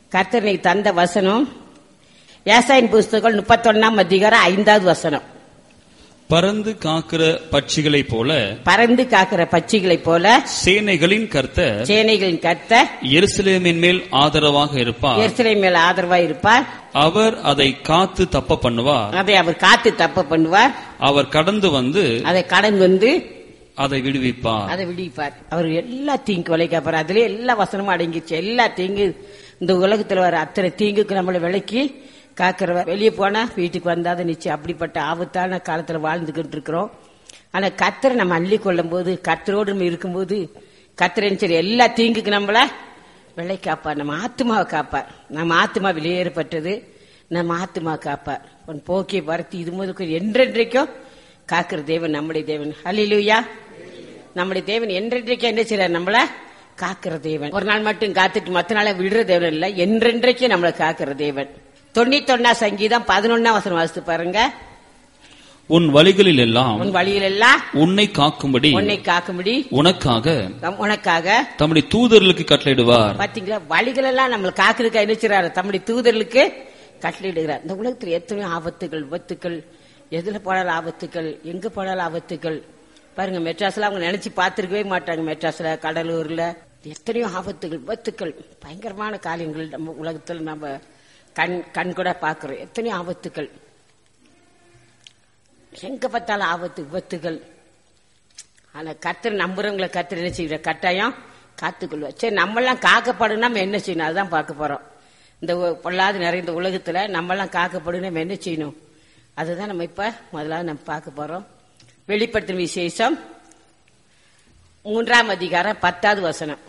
கர்த்தனை தந்த வசனம் ஏசாயின் புஸ்தகம் முப்பத்தொன்னாம் அதிகாரம் ஐந்தாவது வசனம் பறந்து காக்கிற பட்சிகளைப் போல பறந்து காக்கிற பட்சிகளைப் போல சேனைகளின் கர்த்தர் சேனைகளின் கர்த்தர் எருசலேமின் மேல் ஆதரவாக இருப்பார் எருசலேம் மேல் ஆதரவா இருப்பார் அவர் அதை காத்து தப்ப பண்ணுவார் அதை அவர் காத்து தப்ப பண்ணுவார் அவர் கடந்து வந்து அதை கடன் வந்து அதை விடுவிப்பார் அதை விடுவிப்பார் அவர் எல்லா தீங்கு விளைக்காப்பார் அதுலயே எல்லா வசனமும் அடங்கிச்சு எல்லா தீங்கு இந்த உலகத்துல வர அத்தனை தீங்குக்கு நம்மளை விலைக்கு காக்கிறவர் வெளியே போனா வீட்டுக்கு வந்தாத நிச்சயம் அப்படிப்பட்ட ஆபத்தான காலத்துல வாழ்ந்துகிட்டு இருக்கிறோம் ஆனா கத்தரை நம்ம அள்ளி கொள்ளும் போது கத்தரோடு நம்ம இருக்கும்போது கத்தரின் சரி எல்லா தீங்குக்கு நம்மள விலை காப்பார் நம்ம ஆத்மாவை காப்பார் நம்ம ஆத்மா வெளியேறப்பட்டது நம்ம ஆத்மா காப்பார் உன் போக்கிய பரத்தி இது முதல் என்றென்றைக்கும் காக்கிற தேவன் நம்முடைய தேவன் ஹalleluya நம்முடைய தேவன் என்றென்றைக்கும் என்ன செய்யறார் நம்மள காக்கிற தேவன் ஒரு நாள் மட்டும் காத்துட்டு மத்த நாள விடுற தேவன் இல்ல என்றென்றைக்கும் நம்மளை காக்கிற தேவன் தொண்ணூத்தொன்னா சங்கீதம் பதினொன்னா வசனம் வாசித்து பாருங்க உன் வழிகளில் எல்லாம் உன் வழியில் எல்லாம் உன்னை காக்கும்படி உன்னை காக்கும்படி உனக்காக நம் உனக்காக தம்முடைய தூதர்களுக்கு கட்டளையிடுவார் பாத்தீங்களா வழிகள் எல்லாம் நம்மளை காக்கிறதுக்கு என்ன செய்றாரு தம்முடைய தூதர்களுக்கு கட்டளையிடுகிறார் இந்த உலகத்துல எத்தனையோ ஆபத்துகள் விபத்துக்கள் எதுல போனாலும் ஆபத்துக்கள் எங்க போனாலும் ஆபத்துக்கள் பாருங்க மெட்ராஸ்ல அவங்க நினைச்சு பார்த்திருக்கவே மாட்டாங்க மெட்ராஸ்ல கடலூர்ல எத்தனையோ ஆபத்துகள் விபத்துக்கள் பயங்கரமான காரியங்கள் நம்ம உலகத்துல நம்ம கண் கண் கூட பாக்குறோம் எத்தனையோ ஆபத்துக்கள் எங்க பார்த்தாலும் ஆபத்து விபத்துகள் ஆனா கத்தர் நம்புறவங்களை கத்தர் என்ன செய்யற கட்டாயம் காத்துக்கொள்வார் சரி நம்மெல்லாம் காக்கப்படும் நம்ம என்ன செய்யணும் அதுதான் பார்க்க போறோம் இந்த உ- பொல்லாத நிறைந்த உலகத்துல நம்மெல்லாம் காக்கப்படும் நம்ம என்ன செய்யணும் அதுதான் நம்ம இப்ப முதலாவது நம்ம பார்க்க போறோம் வெளிப்படுத்தும் விசேஷம் மூன்றாம் அதிகாரம் பத்தாவது வசனம்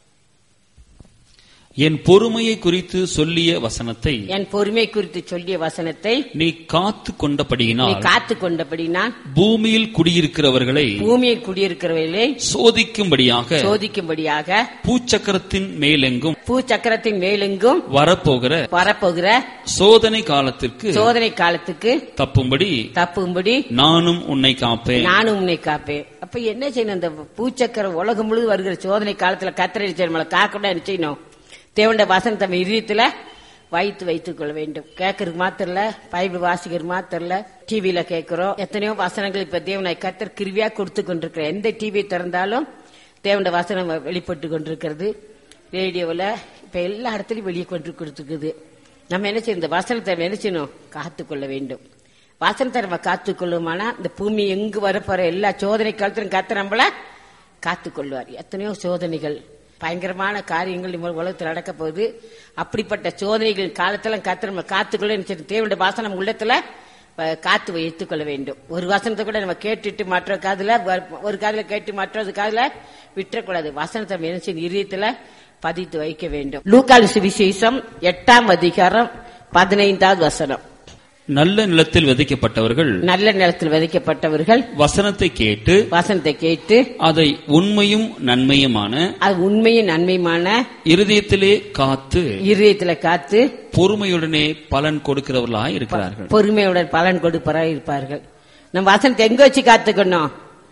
என் பொறுமையை குறித்து சொல்லிய வசனத்தை என் பொறுமை குறித்து சொல்லிய வசனத்தை நீ காத்து நீ கொண்டபடியினால் காத்து கொண்டபடி நான் பூமியில் குடியிருக்கிறவர்களை பூமியில் குடியிருக்கிறவர்களை சோதிக்கும்படியாக சோதிக்கும்படியாக பூச்சக்கரத்தின் மேலெங்கும் பூ சக்கரத்தின் மேலெங்கும் வரப்போகிற வரப்போகிற சோதனை காலத்திற்கு சோதனை காலத்துக்கு தப்பும்படி தப்பும்படி நானும் உன்னை காப்பேன் நானும் உன்னை காப்பேன் அப்ப என்ன செய்யணும் இந்த பூச்சக்கர உலகம் முழுவதும் வருகிற சோதனை காலத்துல கத்திரை நம்மளை காக்கணும் என்ன செய்யணும் தேவண்ட வசனம் தம் இதயத்துல வைத்து வைத்துக் கொள்ள வேண்டும் கேட்கறதுக்கு மாத்திரம் இல்ல பைபிள் வாசிக்கிறது மாத்திரம் இல்ல டிவியில கேட்கிறோம் எத்தனையோ வசனங்கள் இப்ப தேவனை கத்தர் கிருவியா கொடுத்து கொண்டிருக்கிற எந்த டிவி திறந்தாலும் தேவண்ட வசனம் வெளிப்பட்டு கொண்டிருக்கிறது ரேடியோவில் இப்ப எல்லா இடத்துலயும் வெளியே கொண்டு கொடுத்துருக்குது நம்ம என்ன செய்யணும் இந்த வசனத்தை நம்ம என்ன செய்யணும் காத்துக்கொள்ள வேண்டும் வசனத்தை நம்ம காத்துக்கொள்ளுமானா இந்த பூமி எங்கு வரப்போற எல்லா சோதனை காலத்திலும் காத்து நம்மள காத்துக்கொள்வார் எத்தனையோ சோதனைகள் பயங்கரமான காரியங்கள் நம்ம உலகத்தில் நடக்க போகுது அப்படிப்பட்ட சோதனைகள் காலத்துல காத்து நம்ம காத்துக்கொள்ள தேவனுடைய வாசனை நம்ம உள்ளத்துல அஹ், காத்து வைத்துக் கொள்ள வேண்டும் ஒரு வசனத்தை கூட நம்ம கேட்டுட்டு மற்ற காதுல வ- ஒரு காதுல கேட்டு மற்றது காதுல விட்டுறக்கூடாது வசனத்தை நம்ம என்ன செய்யணும் இதயத்துல பதித்து வைக்க வேண்டும் லூக்கால் சுவிசேஷம் எட்டாம் அதிகாரம் பதினைந்தாவது வசனம் நல்ல நிலத்தில் விதைக்கப்பட்டவர்கள் நல்ல நிலத்தில் விதைக்கப்பட்டவர்கள் வசனத்தை கேட்டு வசனத்தை கேட்டு அதை உண்மையும் நன்மையுமான அது உண்மையும் நன்மையுமான இருதயத்திலே காத்து இருதயத்துல காத்து பொறுமையுடனே பலன் கொடுக்கிறவர்களாய் இருக்கிறார்கள் பொறுமையுடன் பலன் கொடுப்பராய் இருப்பார்கள் நம்ம வசனத்தை எங்க வச்சு காத்துக்கணும்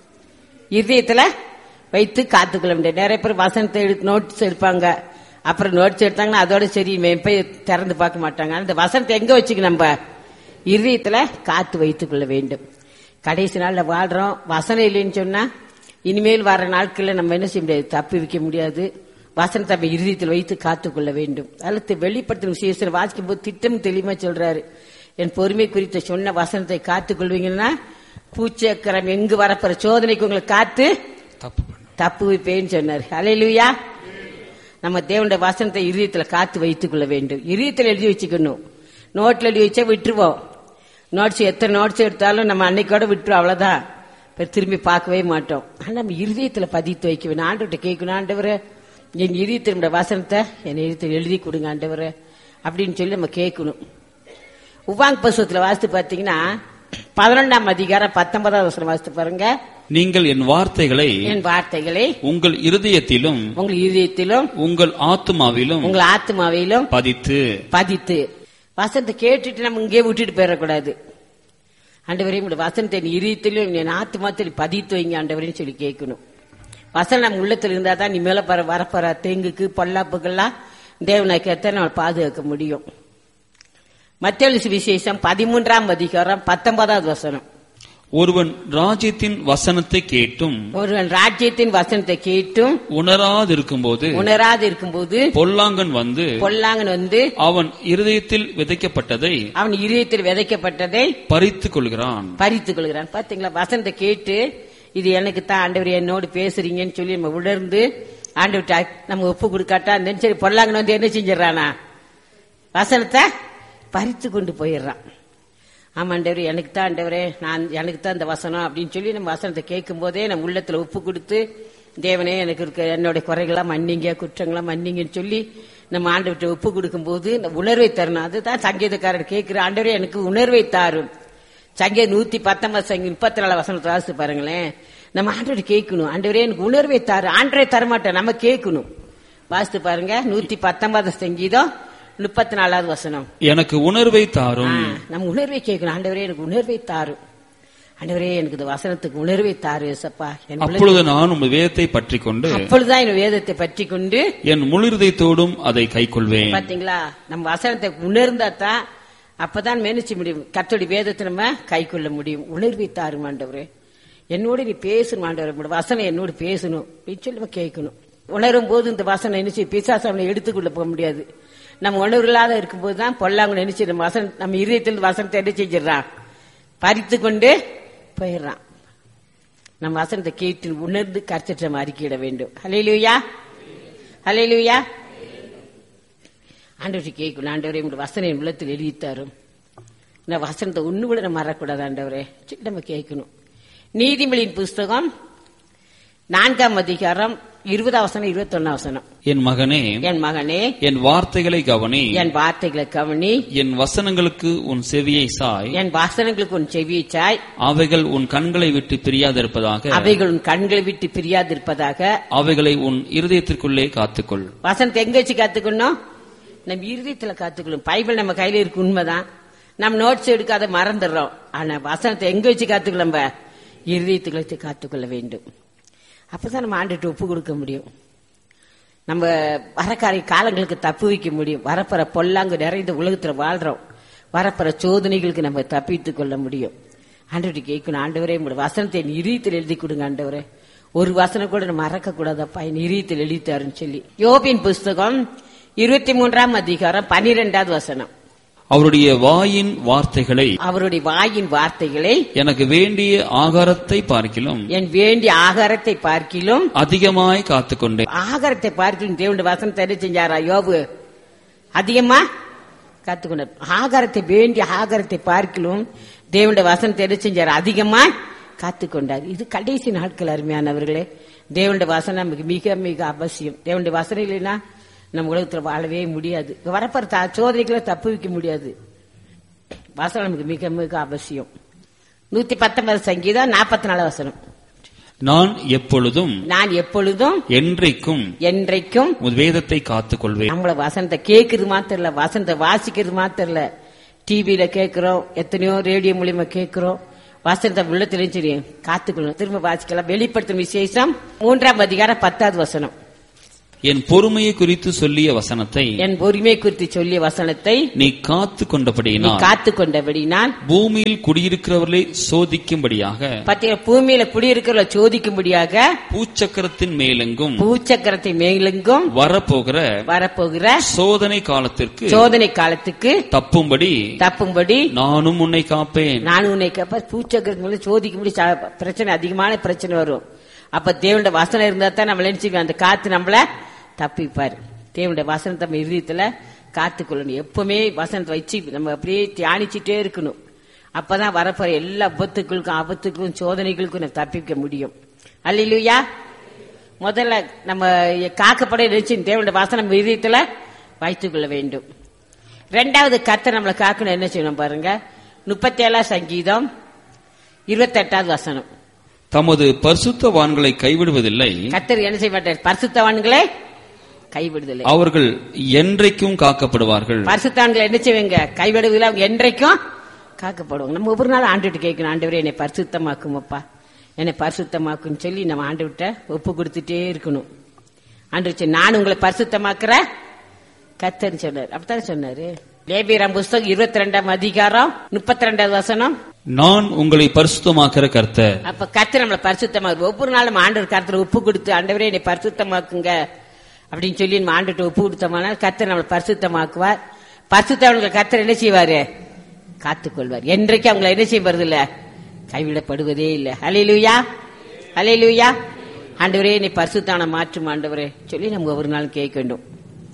இதயத்துல வைத்து காத்துக்கொள்ள முடியும் நிறைய பேர் வசனத்தை எடுத்து நோட்ஸ் எடுப்பாங்க அப்புறம் நோட்ஸ் எடுத்தாங்கன்னா அதோட சரி இவன் போய் திறந்து பார்க்க மாட்டாங்க அந்த வசனத்தை எங்க வச்சுக்க நம்ம இதயத்துல காத்து வைத்துக் கொள்ள வேண்டும் கடைசி நாள்ல வாழ்றோம் வசனம் இல்லைன்னு சொன்னா இனிமேல் வர நாட்கள்ல நம்ம என்ன செய்ய முடியாது தப்பி வைக்க முடியாது வசனத்தை நம்ம இருதயத்தில் வைத்து காத்துக்கொள்ள வேண்டும் அல்லது வெளிப்படுத்தும் விசேஷத்தில் வாசிக்கும் போது திட்டம் தெளிவா சொல்றாரு என் பொறுமை குறித்த சொன்ன வசனத்தை காத்துக் கொள்வீங்கன்னா பூச்சக்கரம் எங்கு வரப்போற சோதனைக்கு உங்களை காத்து தப்பு பண்ண. தப்பு வைப்பேன்னு சொன்னார் அலையிலுயா நம்ம தேவனுடைய வசனத்தை இதயத்துல காத்து வைத்துக் கொள்ள வேண்டும் இதயத்தில் எழுதி வச்சுக்கணும் நோட்ல எழுதி வச்சா விட்டுருவோம் நோட்ஸ் எத்தனை நோட்ஸ் எடுத்தாலும் நம்ம அன்னைக்கோட விட்டுருவோம் அவ்வளவுதான் பிறகு திரும்பி பார்க்கவே மாட்டோம் ஆனா நம்ம இருதயத்துல பதித்து வைக்க வேண்டும் ஆண்டவர்கிட்ட கேட்கணும் ஆண்டவரே என் இதயத்தினுடைய வசனத்தை என் இதயத்தில் எழுதி கொடுங்க ஆண்டவரே அப்படின்னு சொல்லி நம்ம கேட்கணும் உவாங் பசுவத்துல வாசித்து பாத்தீங்கன்னா பதினொன்றாம் அதிகாரம் பத்தொன்பதாவது வசனம் வாசித்து பாருங்க நீங்கள் என் வார்த்தைகளை என் வார்த்தைகளை உங்கள் இருதயத்திலும் உங்கள் இதயத்திலும் உங்கள் ஆத்துமாவிலும் உங்கள் ஆத்மாவிலும் பதித்து பதித்து வசனத்தை கேட்டுட்டு நம்ம இங்கே விட்டுட்டு போயிடக்கூடாது ஆண்டவரே உங்களுடைய வசனத்தை என் இதயத்திலும் என் ஆத்மாத்திலும் பதித்து வைங்க ஆண்டவரேன்னு சொல்லி கேட்கணும் வசனம் நம்ம உள்ளத்துல இருந்தா தான் நீ மேல பர வரப்போற தேங்குக்கு பொல்லாப்புக்கெல்லாம் தேவனாக்கத்தை நம்ம பாதுகாக்க முடியும் மத்திய விசேஷம் பதிமூன்றாம் அதிகாரம் பத்தொன்பதாவது வசனம் ஒருவன் ராஜ்யத்தின் வசனத்தை கேட்டும் ஒருவன் ராஜ்யத்தின் வசனத்தை கேட்டும் உணராதிருக்கும்போது உணராது இருக்கும்போது பொல்லாங்கன் வந்து பொல்லாங்கன் வந்து அவன் இருதயத்தில் விதைக்கப்பட்டதை அவன் இதயத்தில் விதைக்கப்பட்டதை பறித்துக் கொள்கிறான் பறித்துக் கொள்கிறான் பாத்தீங்களா வசனத்தை கேட்டு இது எனக்கு தான் ஆண்டவர் என்னோடு பேசுறீங்கன்னு சொல்லி நம்ம உணர்ந்து ஆண்டவர் நம்ம ஒப்பு கொடுக்காட்டா இருந்தேன்னு சரி பொல்லாங்கன் வந்து என்ன செஞ்சிடறானா வசனத்தை பறித்து கொண்டு போயிடுறான் ஆமா ஆண்டவர் எனக்கு தான் ஆண்டவரே நான் எனக்கு தான் இந்த வசனம் அப்படின்னு சொல்லி நம்ம வசனத்தை கேட்கும் போதே நம்ம உள்ளத்துல ஒப்பு கொடுத்து தேவனே எனக்கு இருக்க என்னுடைய குறைகளா மன்னிங்க குற்றங்களா மன்னிங்கன்னு சொல்லி நம்ம ஆண்டவர்கிட்ட ஒப்பு கொடுக்கும்போது இந்த உணர்வை தரணும் அதுதான் சங்கீதக்காரர் கேட்கிற ஆண்டவரே எனக்கு உணர்வை தாரும் சங்கே நூத்தி பத்தொன்பது சங்கி முப்பத்தி நாலு வசனத்தை வாசித்து பாருங்களேன் நம்ம ஆண்டவர் கேட்கணும் ஆண்டவரே எனக்கு உணர்வை தாரு ஆண்டவரே தரமாட்டேன் நம்ம கேட்கணும் வாசித்து பாருங்க நூத்தி பத்தொன்பது சங்கீதம் முப்பத்தி நாலாவது வசனம் எனக்கு உணர்வை தாரும் ஆ, நம்ம உணர்வை கேட்கணும் ஆண்டவரே எனக்கு உணர்வை தாரு ஆண்டவரே எனக்கு இந்த வசனத்துக்கு உணர்வை தாரு சப்பா என் உள்ள- அப்பொழுது நான் உமது வேதத்தை பற்றிக் கொண்டு அப்பொழுதுதான் என் வேதத்தை பற்றி கொண்டு என் முழு இருதயத்தோடும் அதை கைக்கொள்வேன் பாத்தீங்களா நம்ம வசனத்தை உணர்ந்தா தான் அப்பதான் மேனிச்சு முடியும் கத்தோடி வேதத்தை நம்ம கை கொள்ள முடியும் உணர்வை தாரும் ஆண்டவரே என்னோட நீ பேசணும் ஆண்டவரே உங்களோட வசனம் என்னோட பேசணும் அப்படின்னு சொல்லி நம்ம கேட்கணும் உணரும் போது இந்த வசனம் நினைச்சு பிசாசு அவனை எடுத்துக்கொள்ள போக முடியாது நம்ம உணர்வு இல்லாத இருக்கும்போது தான் பொல்லாங்க நினைச்சு நம்ம வசனம் நம்ம இதயத்தில் வசனத்தை என்ன செஞ்சிடறான் பறித்து கொண்டு போயிடுறான் நம்ம வசனத்தை கேட்டு உணர்ந்து கர்த்தற்ற அறிக்கையிட வேண்டும் ஹalleluya ஹalleluya ஆண்டவரை கேட்கணும் ஆண்டவரே உங்களுடைய வசனம் என் உள்ளத்தில் எழுதித்தாரும் இந்த வசனத்தை ஒண்ணு கூட நம்ம மறக்கூடாது ஆண்டவரே சரி, நம்ம கேட்கணும் நீதிமொழியின் புஸ்தகம் நான்காம் அதிகாரம் இருபதாம் வசனம் இருபத்தொன்னாம் வசனம் என் மகனே என் மகனே என் வார்த்தைகளை கவனி என் வார்த்தைகளை கவனி என் வசனங்களுக்கு உன் செவியை சாய் என் வாசனங்களுக்கு உன் செவிச்சாய் அவைகள் உன் கண்களை விட்டு பிரியாதிருப்பதாக அவைகள் உன் கண்களை விட்டு பிரியாதிருப்பதாக அவைகளை உன் இருதயத்திற்குள்ளே காத்துக்கொள் வசனத்தை எங்க வச்சு காத்துக்கணும் நம்ம இருதயத்துல காத்துக்கணும் பைபிள் நம்ம கையில இருக்கு உண்மைதான் நம்ம நோட்ஸ் எடுக்காத மறந்துடுறோம் ஆனா வசனத்தை எங்க வச்சு காத்துக்கலாம் நம்ம இருதயத்துக்குள்ள வச்சு காத்துக்கொள்ள வேண்டும் அப்பதான் நம்ம ஆண்டுட்டு ஒப்பு கொடுக்க முடியும் நம்ம வரக்காரை காலங்களுக்கு தப்பு வைக்க முடியும் வரப்போற பொல்லாங்கு நிறைந்த உலகத்துல வாழ்றோம் வரப்போற சோதனைகளுக்கு நம்ம தப்பித்துக் கொள்ள முடியும் ஆண்டவரை கேட்கணும் ஆண்டவரே உங்களோட வசனத்தை என் இதயத்தில் எழுதி கொடுங்க ஆண்டவரே ஒரு வசனம் கூட நம்ம மறக்க கூடாதப்பா என் இதயத்தில் எழுதித்தாருன்னு சொல்லி யோபின் புஸ்தகம் இருபத்தி மூன்றாம் அதிகாரம் பனிரெண்டாவது வசனம் அவருடைய வாயின் வார்த்தைகளை அவருடைய வாயின் வார்த்தைகளை எனக்கு வேண்டிய ஆகாரத்தை பார்க்கிலும் என் வேண்டிய ஆகாரத்தை பார்க்கிலும் அதிகமாய் காத்துக்கொண்டேன் ஆகாரத்தை பார்க்கிலும் தேவனுடைய வசனத்தை என்ன செஞ்சாரா யோபு அதிகமா கத்துக்கொண்டார் ஆகாரத்தை வேண்டிய ஆகாரத்தை பார்க்கிலும் தேவனுடைய வசனத்தை என்ன செஞ்சார் அதிகமா காத்துக்கொண்டார் இது கடைசி நாட்கள் அருமையானவர்களே தேவனுடைய வசனம் நமக்கு மிக மிக அவசியம் தேவனுடைய வசனம் இல்லைன்னா நம்ம உலகத்துல வாழவே முடியாது வரப்போற த- சோதனைகளை தப்பு வைக்க முடியாது வசனம் நமக்கு மிக மிக அவசியம் நூத்தி பத்தொன்பது சங்கீதம் நாற்பத்தி நாலு வசனம் நான் எப்பொழுதும் நான் எப்பொழுதும் என்றைக்கும் என்றைக்கும் உன் வேதத்தை காத்துக்கொள்வேன் நம்மள வசனத்தை கேட்கறது மாத்திரம் இல்ல வசனத்தை வாசிக்கிறது மாத்திரம் இல்ல டிவியில கேட்கிறோம் எத்தனையோ ரேடியோ மூலியமா கேட்கிறோம் வசனத்தை உள்ளத்துல சரி காத்துக்கணும் திரும்ப வாசிக்கலாம் வெளிப்படுத்தும் விசேஷம் மூன்றாம் அதிகாரம் பத்தாவது வசனம் என் பொறுமையை குறித்து சொல்லிய வசனத்தை என் பொறுமை குறித்து சொல்லிய வசனத்தை நீ காத்து நீ கொண்டபடியினால் காத்து கொண்டபடினால் பூமியில் குடியிருக்கிறவர்களை சோதிக்கும்படியாக பத்திய பூமியில குடியிருக்கிற சோதிக்கும்படியாக பூச்சக்கரத்தின் மேலெங்கும் பூச்சக்கரத்தை மேலெங்கும் வரப்போகிற வரப்போகிற சோதனை காலத்திற்கு சோதனை காலத்துக்கு தப்பும்படி தப்பும்படி நானும் உன்னை காப்பேன் நான் உன்னை கப்ப பூச்சக்கரத்து மேல சோதிக்க முடி பிரச்சனை அதிகமான பிரச்சனை வரும் அப்ப தேவனுடைய வசனம் இருந்தா தான் நம்ம நினைச்சு அந்த காத்து நம்மள தப்பிப்பாரு தேவனுடைய வசனத்தை நம்ம இருதயத்துல காத்துக்கொள்ளணும் எப்பவுமே வசனத்தை வச்சு நம்ம அப்படியே தியானிச்சுட்டே இருக்கணும் அப்பதான் வரப்போற எல்லா விபத்துக்களுக்கும் ஆபத்துக்கும் சோதனைகளுக்கும் நம்ம தப்பிக்க முடியும் அல்லையா முதல்ல நம்ம காக்கப்பட நினைச்சு தேவனுடைய வாசனை நம்ம இதயத்துல வைத்துக் கொள்ள வேண்டும் ரெண்டாவது கத்தை நம்மளை காக்கணும் என்ன செய்யணும் பாருங்க முப்பத்தி ஏழாம் சங்கீதம் இருபத்தெட்டாவது வசனம் தமது பரிசுத்தவான்களை கைவிடுவதில்லை கத்தர் என்ன செய்ய மாட்டார் பரிசுத்தவான்களை கைவிடுதலை அவர்கள் என்றைக்கும் காக்கப்படுவார்கள் பரிசுத்தவான்களை என்ன செய்வீங்க கைவிடுவதில்லை அவங்க என்றைக்கும் காக்கப்படுவாங்க நம்ம ஒவ்வொரு நாள் ஆண்டுகிட்ட கேட்கணும் ஆண்டவரே என்னை பரிசுத்தமாக்கும் அப்பா என்னை பரிசுத்தமாக்குன்னு சொல்லி நம்ம ஆண்டுகிட்ட ஒப்பு கொடுத்துட்டே இருக்கணும் ஆண்டு சரி நான் உங்களை பரிசுத்தமாக்குற கத்தன்னு சொன்னார் அப்படித்தானே சொன்னாரு லேபியராம் புஸ்தகம் இருபத்தி ரெண்டாம் அதிகாரம் முப்பத்தி ரெண்டாவது வசனம் நான் உங்களை பரிசுத்தமாக்கிற கர்த்தர் அப்ப கர்த்தர் நம்மளை பரிசுத்தமா ஒவ்வொரு நாளும் ஆண்டவர் கருத்துல உப்பு கொடுத்து ஆண்டவரே என்னை பரிசுத்தமாக்குங்க அப்படின்னு சொல்லி நம்ம ஆண்டுட்டு உப்பு கொடுத்தோம்னா கர்த்தர் நம்மளை பரிசுத்தமாக்குவார் பரிசுத்தவனுக்கு கர்த்தர் என்ன செய்வாரு காத்துக்கொள்வார் என்றைக்கு அவங்களை என்ன செய்ய போறது இல்ல கைவிடப்படுவதே இல்லை ஹalleluya ஹalleluya ஆண்டவரே நீ பரிசுத்தான மாற்றும் ஆண்டவரே சொல்லி நம்ம ஒவ்வொரு நாளும் கேட்க வேண்டும்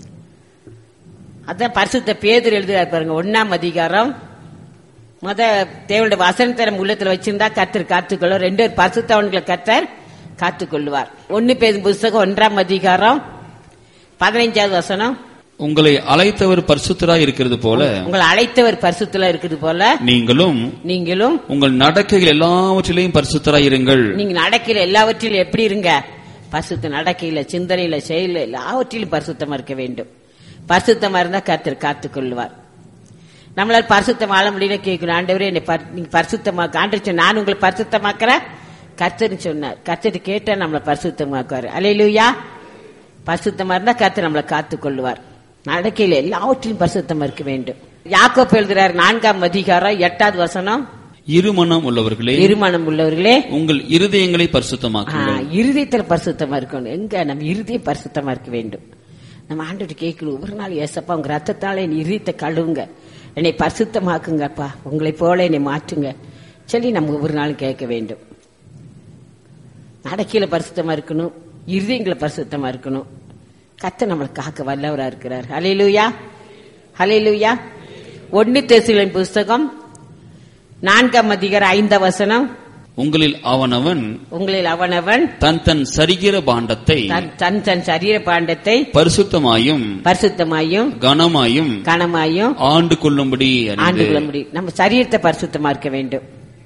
அதான் பரிசுத்த பேதர் எழுதுறாரு பாருங்க ஒன்னாம் அதிகாரம் முத தேவனுடைய வசனத்தை நம்ம உள்ளத்துல வச்சிருந்தா கத்தர் காத்துக்கொள்ளும் ரெண்டு பேர் பரிசுத்தவன்களை கத்தர் காத்துக்கொள்ளுவார் ஒன்னு பேரும் புஸ்தகம் ஒன்றாம் அதிகாரம் பதினைஞ்சாவது வசனம் உங்களை அழைத்தவர் பரிசுத்தராய் இருக்கிறது போல உங்களை அழைத்தவர் பரிசுத்துல இருக்குது போல நீங்களும் நீங்களும் உங்கள் நடக்கைகள் எல்லாவற்றிலையும் பரிசுத்தராய் இருங்கள் நீங்க நடக்கையில எல்லாவற்றிலும் எப்படி இருங்க பரிசுத்த நடக்கையில சிந்தனையில செயல எல்லாவற்றிலும் பரிசுத்தமா இருக்க வேண்டும் பரிசுத்தமா இருந்தா கர்த்தர் காத்துக்கொள்வார் நம்மளால பரிசுத்தம் வாழ முடியல கேட்கணும் ஆண்டவரே என்னை பரி- நீங்க பரிசுத்தமாக்க ஆண்டு நான் உங்களை பரிசுத்தமாக்குறேன் கர்த்தர்னு சொன்னார் கர்த்தர் கேட்டா நம்மளை பரிசுத்தமாக்குவார் அலையிலுயா பரிசுத்தமா இருந்தா கர்த்தர் நம்மளை காத்துக்கொள்வார் நடக்கையில எல்லாவற்றிலும் பரிசுத்தமா இருக்க வேண்டும் யாக்கோப் எழுதுறார் நான்காம் அதிகாரம் எட்டாவது வசனம் இருமனம் உள்ளவர்களே இருமணம் உள்ளவர்களே உங்கள் இருதயங்களை ஆ, பரிசுத்தமாக்குங்கள் இருதயத்துல பரிசுத்தமா இருக்கணும் எங்க நம்ம இருதயம் பரிசுத்தமா இருக்க வேண்டும் நம்ம ஆண்டுட்டு கேட்கணும் ஒவ்வொரு நாள் ஏசப்பா உங்க ரத்தத்தால என் இருதயத்தை கழுவுங்க என்னை பரிசுத்தமாக்குங்கப்பா உங்களை போல என்னை மாற்றுங்க சொல்லி நம்ம ஒவ்வொரு நாளும் கேட்க வேண்டும் நடக்கையில பரிசுத்தமா இருக்கணும் இருதயங்களை பரிசுத்தமா இருக்கணும் கத்த நம்மளை காக்க வல்லவரா இருக்கிறார் ஹalleluya ஹalleluya ஒன்னு தேசிகளின் புஸ்தகம் நான்காம் அதிகாரம் ஐந்தாம் வசனம் உங்களில் அவனவன் உங்களில் அவனவன் தன் தன் சரிகிற பாண்டத்தை தன் தன் தன் சரீர பாண்டத்தை பரிசுத்தமாயும் பரிசுத்தமாயும் கனமாயும் கனமாயும் ஆண்டு கொள்ளும்படி ஆண்டு அறிந்து கொள்ள முடியும் நம்ம சரீரத்தை பரிசுத்தமா இருக்க வேண்டும்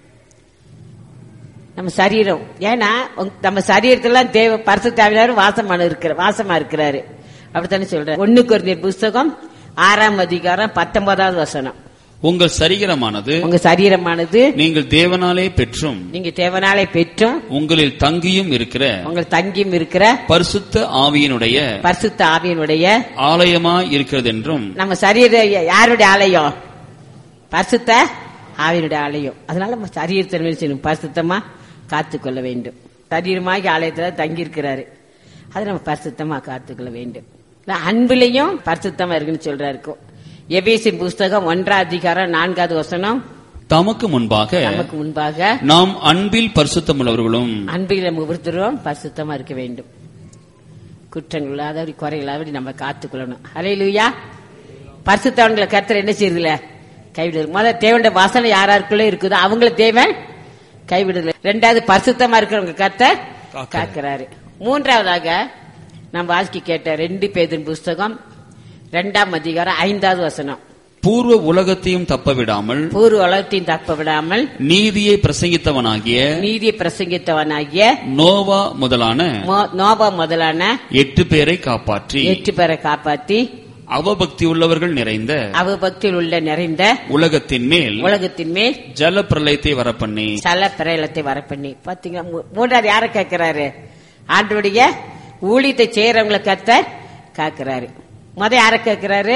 நம்ம சரீரம் ஏன்னா உங்க- நம்ம சரீரத்துல தேவ பரிசுத்தாவிலாரும் வாசமான இருக்கிற வாசமா இருக்கிறாரு அப்படித்தானே சொல்ற ஒண்ணு குறைந்த புஸ்தகம் ஆறாம் அதிகாரம் பத்தொன்பதாவது வசனம் உங்கள் சரீரமானது உங்க சரீரமானது நீங்கள் தேவனாலே பெற்றும் நீங்க தேவனாலே பெற்றும் உங்களில் தங்கியும் இருக்கிற உங்கள் தங்கியும் இருக்கிற பரிசுத்த ஆவியினுடைய பரிசுத்த ஆவியினுடைய ஆலயமா இருக்கிறதென்றும் நம்ம சரீர யாருடைய ஆலயம் பரிசுத்த ஆவியனுடைய ஆலயம் அதனால நம்ம சரீரத்தை என்ன செய்யணும் பரிசுத்தமா காத்துக்கொள்ள வேண்டும் சரீரமாகி ஆலயத்துல தங்கி இருக்கிறாரு அதை நம்ம பரிசுத்தமா காத்துக்கொள்ள வேண்டும் இல்ல, அன்பிலையும் பரிசுத்தமா இருக்குன்னு சொல்றாரு எபேசின் புஸ்தகம் ஒன்றாம் அதிகாரம் நான்காவது வசனம் தமக்கு முன்பாக நமக்கு முன்பாக நாம் அன்பில் பரிசுத்தமுள்ளவர்களும் அன்பில் நம்ம ஒவ்வொருத்தரும் பரிசுத்தமா இருக்க வேண்டும் குற்றங்கள் இல்லாதபடி குறையில்லாதபடி நம்ம காத்துக்கொள்ளணும் அலையிலுயா பரிசுத்தவன்களை கர்த்தர் என்ன செய்யுதுல கைவிடுது முதல்ல தேவண்ட வாசனை யாராருக்குள்ள இருக்குதோ அவங்கள தேவன் கைவிடுதல ரெண்டாவது பரிசுத்தமா இருக்கிறவங்க கர்த்தர் காக்கிறாரு மூன்றாவதாக நம்ம வாசிக்க கேட்ட ரெண்டு பேதின் புஸ்தகம் ரெண்டாம் அதிகாரம் ஐந்தாவது வசனம் பூர்வ உலகத்தையும் தப்பவிடாமல் பூர்வ உலகத்தையும் தப்ப விடாமல் நீதியை பிரசங்கித்தவனாகிய நீதியை பிரசங்கித்தவனாகிய நோவா முதலான மோ- நோபா முதலான எட்டு பேரை காப்பாற்றி எட்டு பேரை காப்பாத்தி அவபக்தி உள்ளவர்கள் நிறைந்த அவ பக்தியில் உள்ள நிறைந்த உலகத்தின் மேல் உலகத்தின் மேல் ஜல பிரளயத்தை வரப்பண்ணி சல பிரயலத்தை வர பண்ணி பாத்தீங்களா மூ- மூன்றாவது யார கேட்கிறாரு ஆண்டோடைய ஊழியத்தை செய்யறவங்களை கத்த காக்கிறாரு முத யார கேட்கிறாரு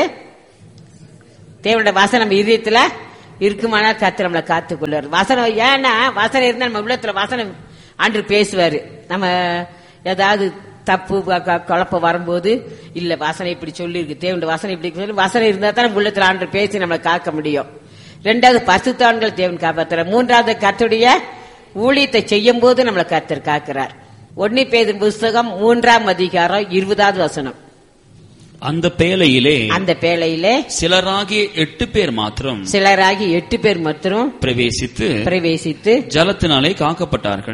தேவனுடைய வாசனை நம்ம இதயத்துல இருக்குமானா கத்து நம்மளை காத்துக்கொள்வார் வசனம் ஏன்னா வசனம் இருந்தா நம்ம உள்ளத்துல வசனம் ஆண்டு பேசுவாரு நம்ம ஏதாவது தப்பு க- க- குழப்பம் வரும்போது இல்ல வாசனை இப்படி சொல்லி இருக்கு தேவனுடைய வாசனை இப்படி சொல்லி வசனம் இருந்தா தான் நம்ம உள்ளத்துல ஆண்டு பேசி நம்மளை காக்க முடியும் ரெண்டாவது பசுத்தான்கள் தேவன் காப்பாத்துறார் மூன்றாவது கர்த்தருடைய ஊழியத்தை செய்யும் போது நம்மளை கர்த்தர் காக்கிறார் ஒன்னி பேதும் புஸ்தகம் மூன்றாம் அதிகாரம் இருபதாவது வசனம் அந்த பேழையிலே அந்த பேழையிலே சிலராகிய எட்டு பேர் மாத்திரம் சிலராகி எட்டு பேர் மட்டும் பிரவேசித்து பிரவேசித்து ஜலத்தினாலே காக்கப்பட்டார்கள்